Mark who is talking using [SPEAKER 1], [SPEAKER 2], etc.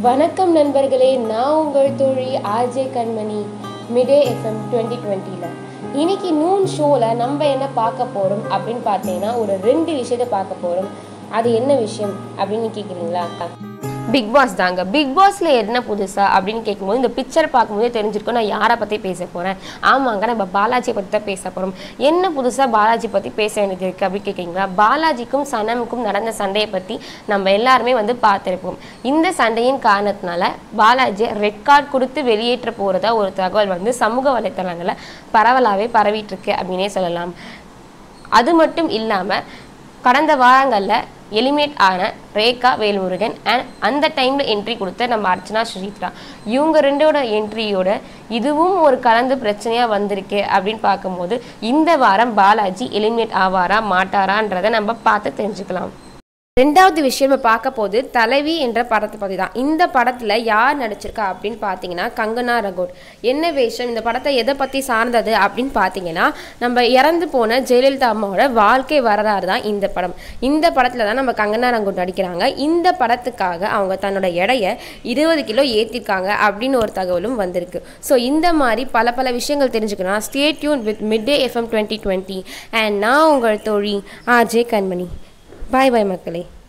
[SPEAKER 1] வணக்கம் நண்பர்களே நான் உங்கள் தோழி ஆர்ஜே கண்மணி மிடே எஃப்எம் டுவெண்ட்டி டுவெண்ட்டியில் இன்னைக்கு நூன் ஷோவில் நம்ம என்ன பார்க்க போகிறோம் அப்படின்னு பார்த்தீங்கன்னா ஒரு ரெண்டு விஷயத்தை பார்க்க போகிறோம் அது என்ன விஷயம் அப்படின்னு கேட்குறீங்களா பிக் பாஸ் தாங்க பிக் பாஸ்ல என்ன புதுசா அப்படின்னு கேட்கும்போது இந்த பிக்சர் பார்க்கும்போதே தெரிஞ்சிருக்கும் நான் யாரை பற்றி பேச போகிறேன் ஆமாங்க நம்ம பாலாஜி பற்றி தான் பேச போகிறோம் என்ன புதுசாக பாலாஜி பற்றி பேச வேண்டியது இருக்குது அப்படின்னு கேட்குறீங்களா பாலாஜிக்கும் சனமுக்கும் நடந்த சண்டையை பற்றி நம்ம எல்லாருமே வந்து பார்த்துருப்போம் இந்த சண்டையின் காரணத்தினால பாலாஜி ரெட் கார்டு கொடுத்து வெளியேற்ற போகிறதா ஒரு தகவல் வந்து சமூக வலைத்தளங்களில் பரவலாகவே பரவிட்டு இருக்கு அப்படின்னே சொல்லலாம் அது மட்டும் இல்லாமல் கடந்த வாரங்களில் எலிமினேட் ஆன ரேகா வேல்முருகன் அண்ட் அந்த டைமில் என்ட்ரி கொடுத்த நம்ம அர்ச்சனா ஸ்ரீத்ரா இவங்க ரெண்டோட என்ட்ரியோட இதுவும் ஒரு கலந்து பிரச்சனையாக வந்திருக்கு அப்படின்னு பார்க்கும்போது இந்த வாரம் பாலாஜி எலிமினேட் ஆவாரா மாட்டாரான்றதை நம்ம பார்த்து தெரிஞ்சுக்கலாம் ரெண்டாவது விஷயம் நம்ம பார்க்க போது தலைவி என்ற படத்தை பற்றி தான் இந்த படத்தில் யார் நடிச்சிருக்கா அப்படின்னு பார்த்தீங்கன்னா கங்கனா ரகோட் என்ன விஷயம் இந்த படத்தை எதை பற்றி சார்ந்தது அப்படின்னு பார்த்தீங்கன்னா நம்ம இறந்து போன ஜெயலலிதா அம்மாவோட வாழ்க்கை வரலாறு தான் இந்த படம் இந்த படத்தில் தான் நம்ம கங்கனா ரங்கோட் நடிக்கிறாங்க இந்த படத்துக்காக அவங்க தன்னோட எடையை இருபது கிலோ ஏற்றிருக்காங்க அப்படின்னு ஒரு தகவலும் வந்திருக்கு ஸோ இந்த மாதிரி பல பல விஷயங்கள் தெரிஞ்சுக்கணும் stay tuned with Mid Day FM twenty twenty and நான் உங்கள் தோழி ஆர்ஜே கண்மணி பாய் பாய் மக்களே